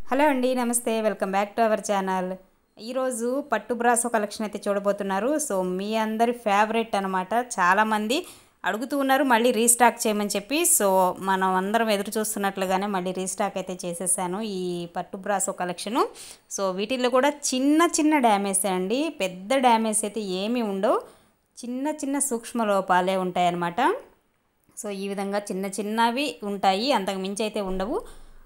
hello అండి నమస్తే welcome back to our channel ఈరోజు పట్టు బ్రాసో కలెక్షన్ అయితే చూడబోతున్నారు సో మీ అందరి ఫేవరెట్ అనమాట చాలామంది అడుగుతూ ఉన్నారు మళ్ళీ రీస్టాక్ చేయమని చెప్పి సో మనం అందరం ఎదురు చూస్తున్నట్లుగానే మళ్ళీ రీస్టాక్ అయితే చేసేసాను ఈ పట్టు బ్రాసో కలెక్షను సో వీటిల్లో కూడా చిన్న చిన్న డ్యామేజ్ అండి పెద్ద డ్యామేజ్ అయితే ఏమీ ఉండవు చిన్న చిన్న సూక్ష్మ లోపాలే ఉంటాయన్నమాట సో ఈ విధంగా చిన్న చిన్నవి ఉంటాయి అంతకు మించి అయితే ఉండవు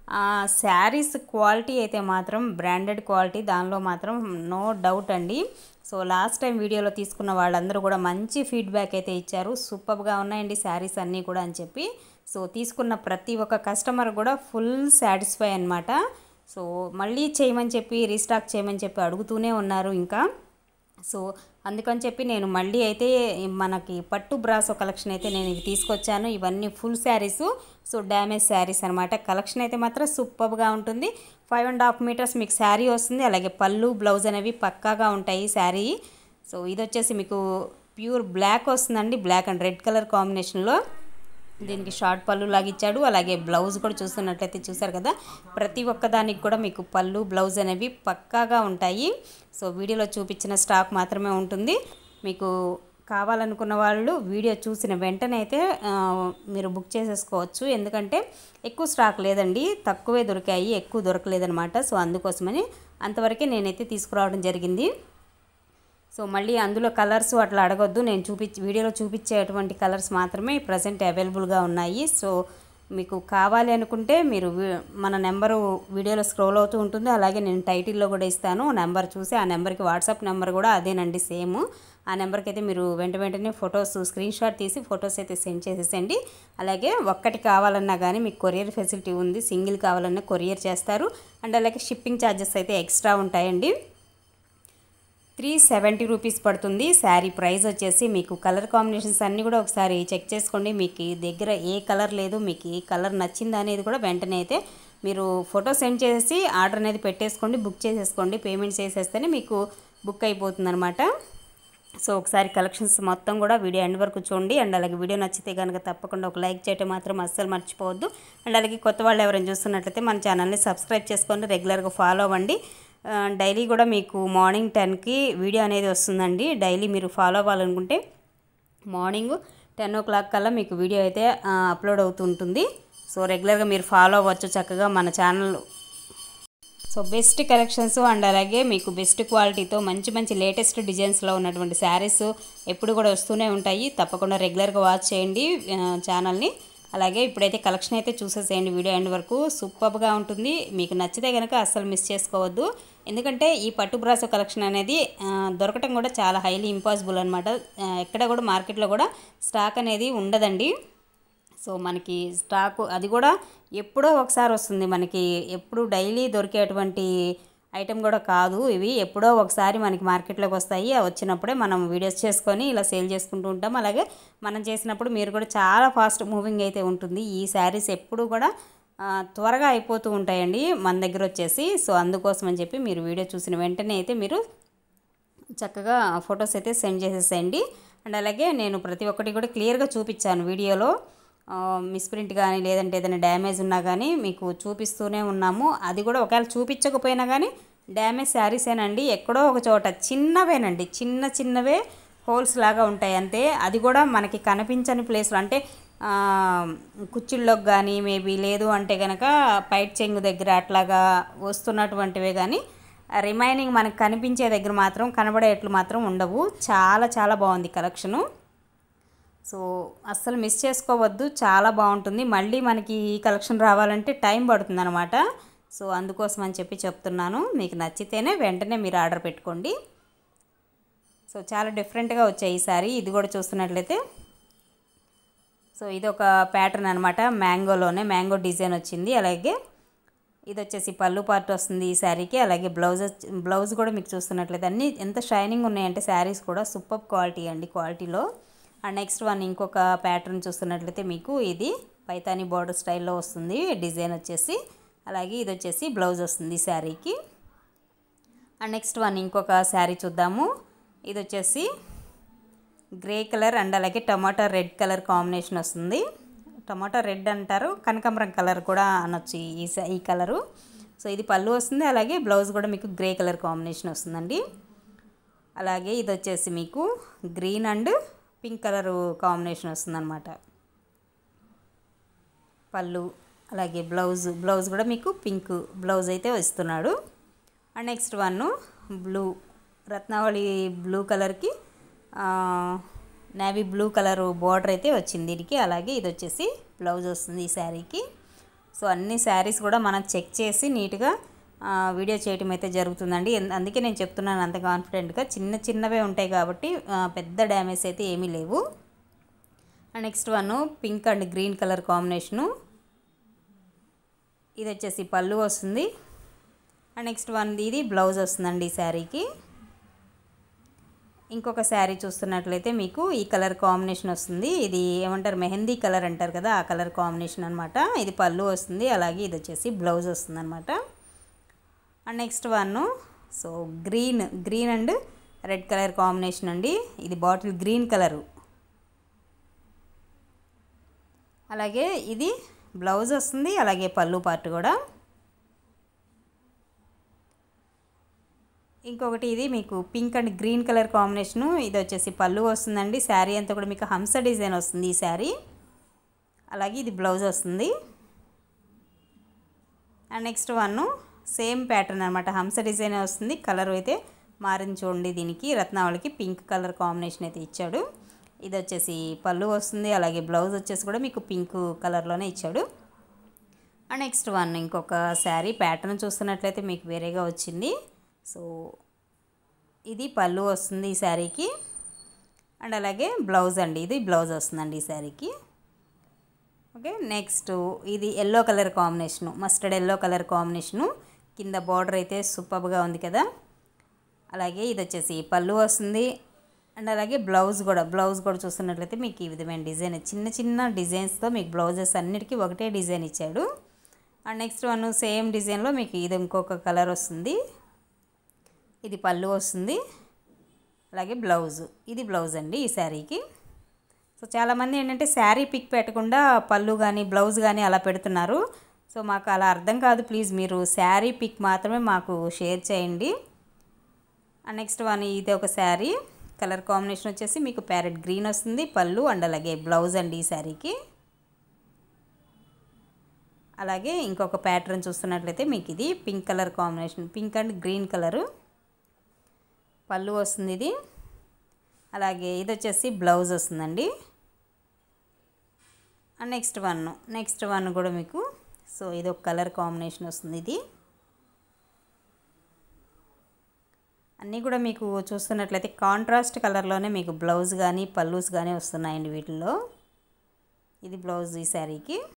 శారీస్ క్వాలిటీ అయితే మాత్రం బ్రాండెడ్ క్వాలిటీ దానిలో మాత్రం నో డౌట్ అండి సో లాస్ట్ టైం వీడియోలో తీసుకున్న వాళ్ళందరూ కూడా మంచి ఫీడ్బ్యాక్ అయితే ఇచ్చారు సూపర్గా ఉన్నాయండి శారీస్ అన్నీ కూడా అని చెప్పి సో తీసుకున్న ప్రతి ఒక్క కస్టమర్ కూడా ఫుల్ సాటిస్ఫై అనమాట సో మళ్ళీ చేయమని చెప్పి రీస్టాక్ చేయమని చెప్పి అడుగుతూనే ఉన్నారు ఇంకా సో అందుకని చెప్పి నేను మళ్ళీ అయితే మనకి పట్టు బ్రాసో కలెక్షన్ అయితే నేను ఇవి తీసుకొచ్చాను ఇవన్నీ full saris so damage saris అనమాట కలెక్షన్ అయితే మాత్రం సూపర్గా ఉంటుంది ఫైవ్ అండ్ హాఫ్ మీటర్స్ మీకు శారీ వస్తుంది అలాగే పళ్ళు బ్లౌజ్ అనేవి పక్కాగా ఉంటాయి శారీ సో ఇది వచ్చేసి మీకు ప్యూర్ బ్లాక్ వస్తుందండి బ్లాక్ అండ్ రెడ్ కలర్ కాంబినేషన్లో దీనికి షార్ట్ పళ్ళు లాగా ఇచ్చాడు అలాగే బ్లౌజ్ కూడా చూస్తున్నట్లయితే చూసారు కదా ప్రతి ఒక్క దానికి కూడా మీకు పళ్ళు బ్లౌజ్ అనేవి పక్కాగా ఉంటాయి సో వీడియోలో చూపించిన స్టాక్ మాత్రమే ఉంటుంది మీకు కావాలనుకున్న వాళ్ళు వీడియో చూసిన వెంటనే అయితే ఆ, మీరు బుక్ చేసేసుకోవచ్చు ఎందుకంటే ఎక్కువ స్టాక్ లేదండి తక్కువే దొరికాయి ఎక్కువ దొరకలేదనమాట సో అందుకోసమని అంతవరకే నేనైతే తీసుకురావడం జరిగింది సో మళ్ళీ అందులో కలర్స్ అట్లా అడగొద్దు నేను చూపించి వీడియోలో చూపించేటువంటి కలర్స్ మాత్రమే ప్రజెంట్ అవైలబుల్గా ఉన్నాయి సో మీకు కావాలి అనుకుంటే మీరు వి- మన నెంబరు వీడియోలో స్క్రోల్ అవుతూ ఉంటుంది అలాగే నేను టైటిల్లో కూడా ఇస్తాను నెంబర్ చూసి ఆ నెంబర్కి వాట్సాప్ నెంబర్ కూడా అదేనండి సేమ్ ఆ నెంబర్కి అయితే మీరు వెంట వెంటనే ఫొటోస్ స్క్రీన్ షాట్ తీసి ఫొటోస్ అయితే సెండ్ చేసేసండి అలాగే ఒక్కటి కావాలన్నా కానీ మీకు కొరియర్ ఫెసిలిటీ ఉంది సింగిల్ కావాలన్నా కొరియర్ చేస్తారు అండ్ అలాగే షిప్పింగ్ ఛార్జెస్ అయితే ఎక్స్ట్రా ఉంటాయండి త్రీ సెవెంటీ రూపీస్ పడుతుంది శారీ ప్రైస్ వచ్చేసి మీకు కలర్ కాంబినేషన్స్ అన్నీ కూడా ఒకసారి చెక్ చేసుకోండి మీకు ఈ దగ్గర ఏ కలర్ లేదు మీకు ఏ కలర్ నచ్చింది అనేది కూడా వెంటనే అయితే మీరు ఫోటో సెండ్ చేసి ఆర్డర్ అనేది పెట్టేసుకోండి బుక్ చేసేసుకోండి పేమెంట్ చేసేస్తేనే మీకు బుక్ అయిపోతుంది అనమాట సో ఒకసారి కలెక్షన్స్ మొత్తం కూడా వీడియో ఎండ్ వరకు చూడండి అండ్ అలాగే వీడియో నచ్చితే కనుక తప్పకుండా ఒక లైక్ చేయటం మాత్రం అస్సలు మర్చిపోవద్దు అండ్ అలాగే కొత్త వాళ్ళు ఎవరైనా చూస్తున్నట్లయితే మన ఛానల్ని సబ్స్క్రైబ్ చేసుకొని రెగ్యులర్గా ఫాలో అవ్వండి ఆ, డైలీ కూడా మీకు మార్నింగ్ టెన్కి వీడియో అనేది వస్తుందండి డైలీ మీరు ఫాలో అవ్వాలనుకుంటే మార్నింగ్ టెన్ ఓ క్లాక్ కల్లా మీకు వీడియో అయితే ఆ, అప్లోడ్ అవుతుంటుంది సో రెగ్యులర్గా మీరు ఫాలో అవ్వచ్చు చక్కగా మన channel so best collections and అలాగే మీకు బెస్ట్ క్వాలిటీతో మంచి మంచి లేటెస్ట్ డిజైన్స్లో ఉన్నటువంటి శారీస్ ఎప్పుడు కూడా వస్తూనే ఉంటాయి తప్పకుండా రెగ్యులర్గా వాచ్ చేయండి ఆ, ఛానల్ని అలాగే ఇప్పుడైతే కలెక్షన్ అయితే చూసేసేయండి వీడియో ఎండ్ వరకు సూపర్గా ఉంటుంది మీకు నచ్చితే కనుక అస్సలు మిస్ చేసుకోవద్దు ఎందుకంటే ఈ పట్టు బ్రాసో కలెక్షన్ అనేది ఆ, దొరకటం కూడా చాలా హైలీ ఇంపాసిబుల్ అనమాట ఎక్కడ కూడా మార్కెట్లో కూడా స్టాక్ అనేది ఉండదండి సో మనకి స్టాకు అది కూడా ఎప్పుడో ఒకసారి వస్తుంది మనకి ఎప్పుడు డైలీ దొరికేటువంటి ఐటెం కూడా కాదు ఇవి ఎప్పుడో ఒకసారి మనకి మార్కెట్లోకి వస్తాయి అవి వచ్చినప్పుడే మనం వీడియోస్ చేసుకొని ఇలా సేల్ చేసుకుంటూ ఉంటాం అలాగే మనం చేసినప్పుడు మీరు కూడా చాలా ఫాస్ట్ మూవింగ్ అయితే ఉంటుంది ఈ శారీస్ ఎప్పుడు కూడా ఆ, త్వరగా అయిపోతూ ఉంటాయండి మన దగ్గర వచ్చేసి సో అందుకోసం అని చెప్పి మీరు వీడియో చూసిన వెంటనే అయితే మీరు చక్కగా ఫొటోస్ అయితే సెండ్ చేసేసేయండి అండ్ అలాగే నేను ప్రతి ఒక్కటి కూడా క్లియర్గా చూపించాను వీడియోలో మిస్ప్రింట్ కానీ లేదంటే ఏదైనా డ్యామేజ్ ఉన్నా కానీ మీకు చూపిస్తూనే ఉన్నాము అది కూడా ఒకవేళ చూపించకపోయినా కానీ డ్యామేజ్ శారీసేనండి ఎక్కడో ఒక చోట చిన్నవేనండి చిన్న చిన్నవే హోల్స్ లాగా ఉంటాయి అంతే అది కూడా మనకి కనిపించని ప్లేస్లో అంటే ఆ, కుచ్చిళ్ళలోకి కానీ మేబీ లేదు అంటే కనుక పైట్ చెంగు దగ్గర అట్లాగా వస్తున్నటువంటివే కానీ రిమైనింగ్ మనకు కనిపించే దగ్గర మాత్రం కనబడేట్లు మాత్రం ఉండవు చాలా చాలా బాగుంది కలెక్షను సో అస్సలు మిస్ చేసుకోవద్దు చాలా బాగుంటుంది మళ్ళీ మనకి ఈ కలెక్షన్ రావాలంటే టైం పడుతుంది అనమాట సో అందుకోసం అని చెప్పి చెప్తున్నాను మీకు నచ్చితేనే వెంటనే మీరు ఆర్డర్ పెట్టుకోండి సో చాలా డిఫరెంట్గా వచ్చాయి ఈసారి ఇది కూడా చూస్తున్నట్లయితే సో ఇది ఒక ప్యాటర్న్ అనమాట మ్యాంగోలోనే మ్యాంగో డిజైన్ వచ్చింది అలాగే ఇది వచ్చేసి పళ్ళు పార్ట్ వస్తుంది ఈ శారీకి అలాగే బ్లౌజ్ వచ్చి- బ్లౌజ్ కూడా మీకు చూస్తున్నట్లయితే అన్నీ ఎంత షైనింగ్ ఉన్నాయంటే శారీస్ కూడా సూపర్ క్వాలిటీ అండి క్వాలిటీలో అండ్ నెక్స్ట్ వన్ ఇంకొక ప్యాటర్న్ చూస్తున్నట్లయితే మీకు ఇది పైతాని బార్డర్ స్టైల్లో వస్తుంది డిజైన్ వచ్చేసి అలాగే ఇది వచ్చేసి బ్లౌజ్ వస్తుంది ఈ శారీకి అండ్ నెక్స్ట్ వన్ ఇంకొక శారీ చూద్దాము ఇది వచ్చేసి గ్రే కలర్ అండ్ అలాగే టమాటా రెడ్ కలర్ కాంబినేషన్ వస్తుంది టమాటా రెడ్ అంటారు కనకాంబరం కలర్ కూడా అనొచ్చు ఈ స- ఈ కలరు సో ఇది పళ్ళు వస్తుంది అలాగే బ్లౌజ్ కూడా మీకు గ్రే కలర్ కాంబినేషన్ వస్తుందండి అలాగే ఇది వచ్చేసి మీకు green and pink colour combination వస్తుందన్నమాట పళ్ళు అలాగే బ్లౌజ్ బ్లౌజ్ కూడా మీకు పింక్ బ్లౌజ్ అయితే వస్తున్నాడు అండ్ నెక్స్ట్ వన్ బ్లూ రత్నావళి బ్లూ కలర్కి నేవీ బ్లూ కలర్ బార్డర్ అయితే వచ్చింది దీనికి అలాగే ఇది వచ్చేసి బ్లౌజ్ వస్తుంది ఈ శారీకి సో అన్ని శారీస్ కూడా మనం చెక్ చేసి నీట్గా ఆ, వీడియో చేయటం అయితే జరుగుతుందండి ఎన్- అందుకే నేను చెప్తున్నాను అంత కాన్ఫిడెంట్గా చిన్న చిన్నవే ఉంటాయి కాబట్టి ఆ, పెద్ద డ్యామేజ్ అయితే ఏమీ లేవు and next one pink and green colour combination ఇది వచ్చేసి పళ్ళు వస్తుంది అండ్ నెక్స్ట్ వన్ ఇది బ్లౌజ్ వస్తుందండి ఈ శారీకి ఇంకొక శారీ చూస్తున్నట్లయితే మీకు ఈ కలర్ కాంబినేషన్ వస్తుంది ఇది ఏమంటారు మెహందీ కలర్ అంటారు కదా ఆ కలర్ కాంబినేషన్ అనమాట ఇది పళ్ళు వస్తుంది అలాగే ఇది వచ్చేసి బ్లౌజ్ వస్తుంది అనమాట and next one so green green and red colour combination అండి ఇది బాటిల్ గ్రీన్ కలరు అలాగే ఇది బ్లౌజ్ వస్తుంది అలాగే పళ్ళు పార్ట్ కూడా ఇంకొకటి ఇది మీకు pink and green colour combination ఇది వచ్చేసి పళ్ళు వస్తుందండి శారీ అంతా కూడా మీకు హంస డిజైన్ వస్తుంది ఈ శారీ అలాగే ఇది బ్లౌజ్ వస్తుంది and next one same pattern అనమాట హంస డిజైన్ వస్తుంది కలర్ అయితే మారింది చూడండి దీనికి రత్నావళికి పింక్ కలర్ కాంబినేషన్ అయితే ఇచ్చాడు ఇది వచ్చేసి పళ్ళు వస్తుంది అలాగే బ్లౌజ్ వచ్చేసి కూడా మీకు పింక్ కలర్లోనే ఇచ్చాడు అండ్ నెక్స్ట్ వన్ ఇంకొక శారీ ప్యాటర్న్ చూస్తున్నట్లయితే మీకు వేరేగా వచ్చింది సో ఇది పళ్ళు వస్తుంది ఈ శారీకి అండ్ అలాగే బ్లౌజ్ అండి ఇది బ్లౌజ్ వస్తుందండి ఈ శారీకి ఓకే నెక్స్ట్ ఇది yellow colour combination mustard yellow colour combination కింద బార్డర్ అయితే సూపర్గా ఉంది కదా అలాగే ఇది వచ్చేసి పళ్ళు వస్తుంది అండ్ అలాగే బ్లౌజ్ కూడా బ్లౌజ్ కూడా చూస్తున్నట్లయితే మీకు ఈ విధమైన డిజైన్ చిన్న చిన్న డిజైన్స్తో మీకు బ్లౌజెస్ అన్నిటికీ ఒకటే డిజైన్ ఇచ్చాడు అండ్ నెక్స్ట్ వన్ సేమ్ డిజైన్లో మీకు ఇది ఇంకొక కలర్ వస్తుంది ఇది పళ్ళు వస్తుంది అలాగే బ్లౌజ్ ఇది బ్లౌజ్ అండి ఈ శారీకి సో చాలామంది ఏంటంటే శారీ పిక్ పెట్టకుండా పళ్ళు కానీ బ్లౌజ్ కానీ అలా పెడుతున్నారు సో మాకు అలా అర్థం కాదు ప్లీజ్ మీరు శారీ పిక్ మాత్రమే మాకు షేర్ చేయండి అండ్ నెక్స్ట్ వన్ ఇది ఒక శారీ కలర్ కాంబినేషన్ వచ్చేసి మీకు ప్యారెట్ గ్రీన్ వస్తుంది పళ్ళు అండ్ అలాగే బ్లౌజ్ అండి ఈ శారీకి అలాగే ఇంకొక ప్యాటర్న్ చూస్తున్నట్లయితే మీకు ఇది pink colour combination pink and green colour పళ్ళు వస్తుంది ఇది అలాగే ఇది వచ్చేసి బ్లౌజ్ వస్తుందండి and next one next one కూడా మీకు సో ఇది ఒక కలర్ కాంబినేషన్ వస్తుంది ఇది అన్నీ కూడా మీకు చూస్తున్నట్లయితే కాంట్రాస్ట్ కలర్లోనే మీకు బ్లౌజ్ కానీ పల్లూస్ కానీ వస్తున్నాయండి వీటిల్లో ఇది బ్లౌజ్ ఈ శారీకి